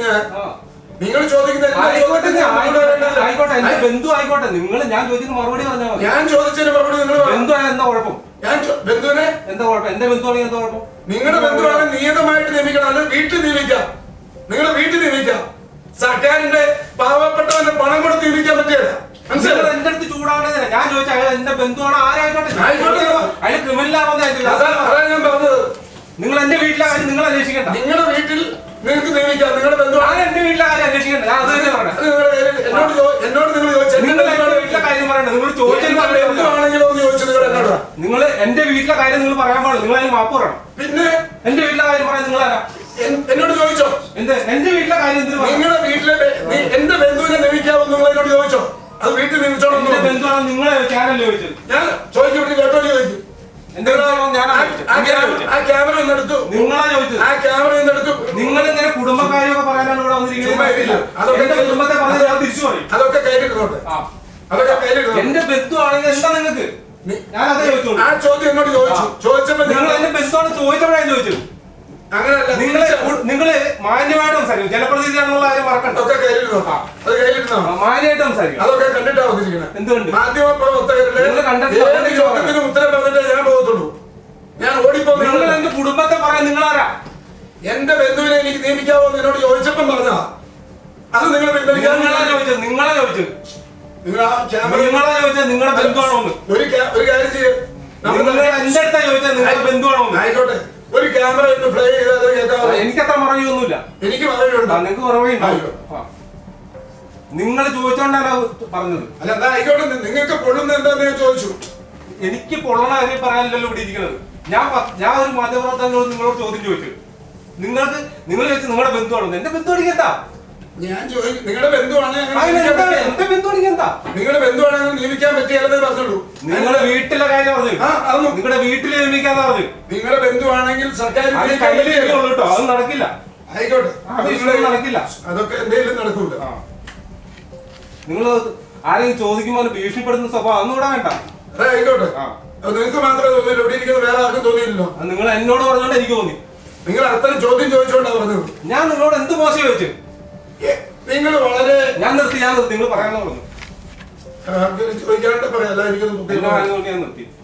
ഞാൻ ആ. നിങ്ങൾ ചോദിക്കുന്ന എല്ലാ ആയിക്കോട്ടെ ചോദ്യത്തിനും മറുപടി ആയിക്കോട്ടെ പറയേണ്ടത്. ആയിക്കോട്ടെ എന്റെ ബന്ധു ആയിക്കോട്ടെ നിങ്ങൾ ഞാൻ ചോദിക്കുന്ന മറുപടി പറഞ്ഞാൽ മതി ഞാൻ ചോദിച്ചതിന് മറുപടി നിങ്ങൾ പറ. ബന്ധു ആയാൽ എന്താ കുഴപ്പം ഞാൻ ചോ- ബന്ധുവിനെ എന്താ കുഴപ്പം എന്റെ ബന്ധു ആണെങ്കിൽ എന്താ കുഴപ്പം നിങ്ങളുടെ ബന്ധുവാണ് നിയതമായിട്ട് നിയമിക്കണം അത് വീട്ടിൽ നിയമിക്കാം നിങ്ങളുടെ വീട്ടിൽ നിയമിക്കാം സർക്കാരിന്റെ പാവപ്പെട്ടവന്റെ പണം കൊടുത്ത് നിയമിക്കാൻ പറ്റിയല്ല നിങ്ങൾ മനസ്സിലായോ എന്റെ അടുത്ത് ചൂടാവണേ ഞാൻ ചോദിച്ച അയാൾ എന്റെ ബന്ധുവാണ് ആരായിക്കോട്ടെ ആയിക്കോട്ടെ. അയാൾ ക്രിമിനലാണെന്ന് അതാ അതാണ് ഞാൻ പറഞ്ഞത് നിങ്ങൾ എന്റെ വീട്ടിലെ കാര്യം നിങ്ങൾ അന്വേഷിക്കണ്ട നിങ്ങളുടെ വീട്ടിൽ നിങ്ങൾക്ക് നിയമിക്കാം നിങ്ങളുടെ ബന്ധുവാണ് ഞാൻ എന്റെ വീട്ടിലെ കാര്യം അന്വേഷിക്കണ്ട ഞാൻ അത് തന്നെ പറയണേ അത് നിങ്ങളുടെ കയ്യിൽ- എന്നോട് ചോ- എന്നോട് നിങ്ങൾ ചോദിച്ചു നിങ്ങൾ എന്റെ വീട്ടിലെ കാര്യം പറയണ്ട നിങ്ങൾ ചോദിച്ചതിന് മറുപടി പറയണ്ട. ബന്ധുവാണെങ്കിലോ എന്ന് ചോദിച്ചു നിങ്ങൾ എന്നോട് നിങ്ങൾ എന്റെ വീട്ടിലെ കാര്യം നിങ്ങൾ പറയാൻ പാടില്ല നിങ്ങൾ അതിന് മാപ്പ് പറയണം പിന്നെ എന്റെ വീട്ടിലെ കാര്യം പറയാൻ നിങ്ങൾ ആരാ എൻ- എന്നോട് ചോദിച്ചോ എന്ത് എന്റെ വീട്ടിലെ കാര്യം എന്തിനു പറയണം നിങ്ങളുടെ വീട്ടിലെ ബെ- നി- എന്റെ ബന്ധുവിനെ നിയമിക്കാമോ നിങ്ങൾ എന്നോട് ചോദിച്ചോ അത് വീട്ടിൽ നിയമിച്ചോളൂ എന്റെ ബന്ധുവാണ് നിങ്ങളെ ചാനൽ ചോദിച്ചത് ഞാൻ ചോദിക്കപ്പെട്ട് കേട്ടോ ചോദിക്കും എന്റെ ബന്ധുവാണോ ഞാനാ ചോദിച്ചത് ആ നിങ്ങളാ ക്യാമറ ചോദിച്ചത് ആ ക്യാമറ ഒന്നെടുത്തു നിങ്ങളാ ചോദിച്ചത് ആ ക്യാമറ ഒന്നെടുത്തു നിങ്ങൾ ഇങ്ങനെ കുടുംബക്കാരെയൊക്കെ പറയാനാണ് ഇവിടെ ചുമ്മാ ഇരിക്കില്ല. വന്നിരിക്കുന്നത് അതൊക്കെ എന്റെ കുടുംബത്തെ പറഞ്ഞാൽ ഞാൻ തിരിച്ചു പറയും അതൊക്കെ കയ്യിലിരുന്നോട്ടെ ആ. അതൊക്കെ കയ്യിലിരുന്നോട്ടെ എന്റെ ബന്ധു ആണെങ്കിൽ എന്താ നിങ്ങൾക്ക് നി- ഞാൻ അതേ ചോദിച്ചോളൂ ആ ചോദ്യം എന്നോട് ചോദിച്ചു ചോദിച്ചപ്പോ നിങ്ങൾ നിങ്ങൾ എന്റെ ബന്ധുവാണ് ചോദിച്ചപ്പോഴാണ് ചോദിച്ചത് അങ്ങനെയല്ല നിങ്ങള് തിരിച്ച് നിങ്ങള് മാന്യമായിട്ട് സംസാരിക്കും ജനപ്രതിനിധിയാണെന്നുള്ള കാര്യം മറക്കണ്ട അതൊക്കെ കയ്യിലിരുന്നോട്ടെ അത് കയ്യിലിരുന്നോ ആ, മാന്യമായിട്ട് സംസാരിക്കും അതൊക്കെ കണ്ടിട്ടാ വന്നിരിക്കുന്നത് എന്തുകൊണ്ട് മാധ്യമ പ്രവർത്തകരുടെ നിങ്ങൾ കണ്ടിട്ട് ഏത് വന്നിട്ട് ചോദ്യത്തിനും ഉത്തരം പറഞ്ഞിട്ടേ ഞാൻ പോകത്തുള്ളൂ ഞാൻ നിങ്ങൾ ഓടിപ്പോകുന്ന എന്റെ കുടുംബത്തെ പറയാൻ നിങ്ങളാരാ എന്റെ ബന്ധുവിനെ എനിക്ക് നിയമിക്കാവോ എന്ന് എന്നോട് ചോദിച്ചപ്പം പറഞ്ഞാ അത് നിങ്ങൾ പിൻവലിക്കാൻ നിങ്ങളാ ചോദിച്ചത് നിങ്ങളാ ചോദിച്ചത് നിങ്ങൾ ആ ക്യാമറ നിങ്ങളാ ചോദിച്ചത് നിങ്ങളുടെ ബന്ധുവാണോ എന്ന് ഒരു ക്യാ- ഒരു കാര്യം ചെയ്യും നിങ്ങൾ എന്റെ അടുത്താ ചോദിച്ചത് നിങ്ങളുടെ ബന്ധുവാണോ എന്ന് ആയിക്കോട്ടെ ഒരു ക്യാമറ ഒന്ന് പ്ലേ ചെയ്താൽ കേൾക്കാവോ എനിക്കത്ര മറവിയൊന്നുമില്ല എനിക്ക് മറവിയുണ്ട് നിങ്ങൾക്ക് മറവിയുണ്ടാവും ആയിക്കോ. നിങ്ങൾ ചോദിച്ചോണ്ടാണ് അത് പറഞ്ഞത് അല്ല എന്നാ ആയിക്കോട്ടെ നിങ്ങൾക്ക് പൊള്ളുന്ന എന്താന്ന് ഞാൻ ചോദിച്ചു എനിക്ക് പൊള്ളണ കാര്യം പറയാനല്ലല്ലോ ഇവിടെ ഇരിക്കുന്നത് ഞാൻ പ- ഞാൻ ഒരു മാധ്യമപ്രവർത്തകനോട് നിങ്ങളോട് ചോദ്യം ചോദിച്ചു നിങ്ങൾക്ക് നിങ്ങൾ ചോദിച്ചു നിങ്ങളുടെ ബന്ധുവാണോ എന്റെ ബന്ധുവാണെങ്കിൽ എന്താ ഞാൻ ചോദിക്കും നിങ്ങളുടെ ബന്ധുവാണ് അങ്ങനെ അതിന് നിയമിക്കാൻ എന്താണ് പറ്റിയ- എന്റെ ബന്ധുവാണെങ്കിൽ എന്താ നിങ്ങളുടെ ബന്ധുവാണെങ്കിൽ നിയമിക്കാൻ പറ്റിയാലെന്നേ പറഞ്ഞുള്ളൂ നിങ്ങളുടെ വീട്ടിലെ കാര്യം പറഞ്ഞു ആ അതൊന്നും നിങ്ങളുടെ വീട്ടിൽ നിർമ്മിക്കാന്ന് പറഞ്ഞു നിങ്ങളുടെ ബന്ധുവാണെങ്കിൽ സർക്കാർ അത് നിയമിക്കാൻ കയ്യിലേ പറ്റിയല്ലോ. ഉള്ളൂ കേട്ടോ അത് നടക്കില്ല ആയിക്കോട്ടെ ആ വിഷയം നടക്കില്ല അതൊക്കെ എന്തെങ്കിലും നടക്കൂല നിങ്ങൾ ആരെങ്കിലും ചോദിക്കുമ്പോൾ അത് ഭീഷണിപ്പെടുത്തുന്ന സ്വഭാവം ഒന്നും ഇവിടെ വേണ്ട അതെ ആയിക്കോട്ടെ ആ. അത് നിങ്ങൾക്ക് മാത്രമേ തോന്നിയില്ല ഇവിടെ ഇരിക്കുന്ന വേറെ ആർക്കും തോന്നിയില്ലല്ലോ അത് നിങ്ങൾ എന്നോട് പറഞ്ഞോണ്ട് എനിക്ക് തോന്നി നിങ്ങൾ അത്തരം ചോദ്യം ചോദിച്ചുകൊണ്ടാണ് പറഞ്ഞത് ഞാൻ നിങ്ങളോട് എന്ത് മോശം ചോദിച്ചു നിങ്ങൾ വളരെ ഞാൻ നിർത്തി ഞാൻ നിർത്തി നിങ്ങൾ പറയാന്ന് പറഞ്ഞു ആർക്കും ചോദിക്കാണ്ട് പറയാം അല്ല എനിക്കൊന്നും എന്നെ ബുദ്ധിമുട്ടില്ല വാങ്ങി നോക്കി ഞാൻ നിർത്തി